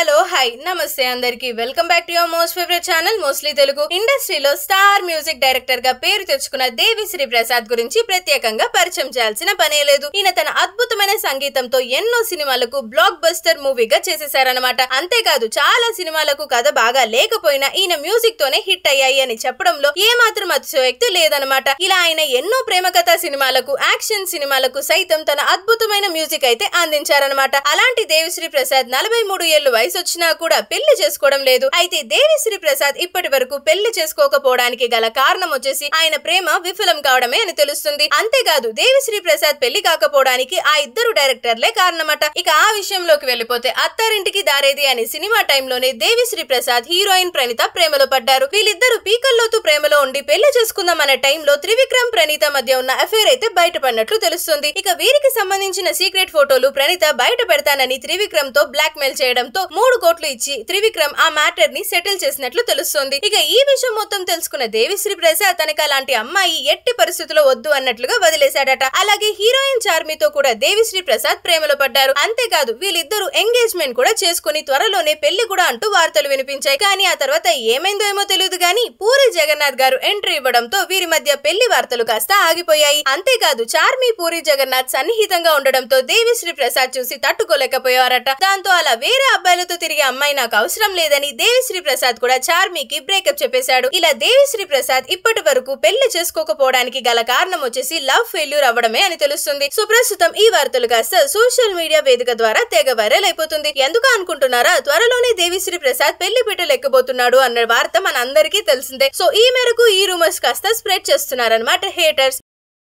hello hi నమస్తే అందరికి welcome back to your most favourite channel mostly Telugu ఇండస్ట్రీలో star music director గా పేరు తెచ్చుకున్న దేవిశ్రీ ప్రసాద్ గురించి ప్రత్యేకంగా పరిచయం చేయాల్సిన పనే లేదు ఈయన తన అద్భుతమైన సంగీతంతో ఎన్నో సినిమాలకు బ్లాక్ బస్టర్ మూవీగా చేసేసారనమాట అంతేకాదు చాలా సినిమాలకు కథ బాగా లేకపోయినా ఈయన మ్యూజిక్ తోనే హిట్ అయ్యాయి అని చెప్పడంలో ఏ మాత్రం అతిశయోక్తి లేదనమాట ఇలా ఆయన ఎన్నో ప్రేమ కథా సినిమాలకు యాక్షన్ సినిమాలకు సైతం తన అద్భుతమైన మ్యూజిక్ అయితే అందించారనమాట అలాంటి దేవిశ్రీ ప్రసాద్ నలభై మూడు ఏళ్లు వయసు వచ్చినా కూడా పెళ్లి చేసుకోవడం లేదు అయితే దేవిశ్రీ ప్రసాద్ ఇప్పటి వరకు పెళ్లి చేసుకోకపోవడానికి గల కారణం వచ్చేసి ఆయన ప్రేమ విఫలం కావడమే అని తెలుస్తుంది అంతేకాదు దేవిశ్రీ ప్రసాద్ పెళ్లి కాకపోవడానికి ఆ ఇద్దరు డైరెక్టర్లే కారణమట ఇక ఆ విషయంలోకి వెళ్ళిపోతే అత్తారింటికి దారేది అనే సినిమా టైంలోనే దేవిశ్రీ ప్రసాద్ హీరోయిన్ ప్రణీత ప్రేమలో పడ్డారు వీళ్ళిద్దరు పీకల్లోతు ప్రేమలో ఉండి పెళ్లి చేసుకుందాం అనే టైంలో త్రివిక్రమ్ ప్రణీత మధ్య ఉన్న అఫేర్ అయితే బయటపడినట్లు తెలుస్తుంది ఇక వీరికి సంబంధించిన సీక్రెట్ ఫోటోలు ప్రణీత బయట పెడతానని త్రివిక్రమ్ తో బ్లాక్ మెయిల్ చేయడంతో మూడు కోట్లు ఇచ్చి త్రివిక్రమ్ ఆ మ్యాటర్ ని సెటిల్ చేసినట్లు తెలుస్తుంది ఇక ఈ విషయం మొత్తం తెలుసుకున్న దేవిశ్రీ ప్రసాద్ తనకి అలాంటి అమ్మాయి ఎట్టి పరిస్థితుల్లో వద్దు అన్నట్లుగా వదిలేశాడట అలాగే హీరోయిన్ చార్మితో కూడా దేవిశ్రీ ప్రసాద్ ప్రేమలో పడ్డారు అంతేకాదు వీళ్ళిద్దరూ ఎంగేజ్మెంట్ కూడా చేసుకుని త్వరలోనే పెళ్లి కూడా అంటూ వార్తలు వినిపించాయి కానీ ఆ తర్వాత ఏమైందో ఏమో తెలియదు గానీ పూరి జగన్నాథ్ గారు ఎంట్రీ ఇవ్వడంతో వీరి మధ్య పెళ్లి వార్తలు కాస్త ఆగిపోయాయి అంతేకాదు చార్మి పూరి జగన్నాథ్ సన్నిహితంగా ఉండడంతో దేవిశ్రీ ప్రసాద్ చూసి తట్టుకోలేకపోయారట దాంతో అలా వేరే అబ్బాయిలతో తిరిగే అమ్మాయి నాకు అవసరం లేదని దేవిశ్రీ ప్రసాద్ కూడా చార్మికి బ్రేకప్ చెప్పేశాడు ఇలా దేవిశ్రీ ప్రసాద్ ఇప్పటి వరకు పెళ్లి చేసుకోకపోవడానికి గల కారణం వచ్చేసి లవ్ ఫెయిల్యూర్ అవ్వడమే అని తెలుస్తుంది సో ప్రస్తుతం ఈ వార్తలు కాస్త సోషల్ మీడియా వేదిక ద్వారా తెగ వైరల్ అయిపోతుంది ఎందుకు అనుకుంటున్నారా త్వరలోనే దేవిశ్రీ ప్రసాద్ పెళ్లి పీటలు ఎక్కబోతున్నాడు అన్న వార్త మన అందరికీ తెలిసిందే సో ఈ మేరకు ఈ రూమర్స్ కాస్త స్ప్రెడ్ చేస్తున్నారన్నమాట హేటర్స్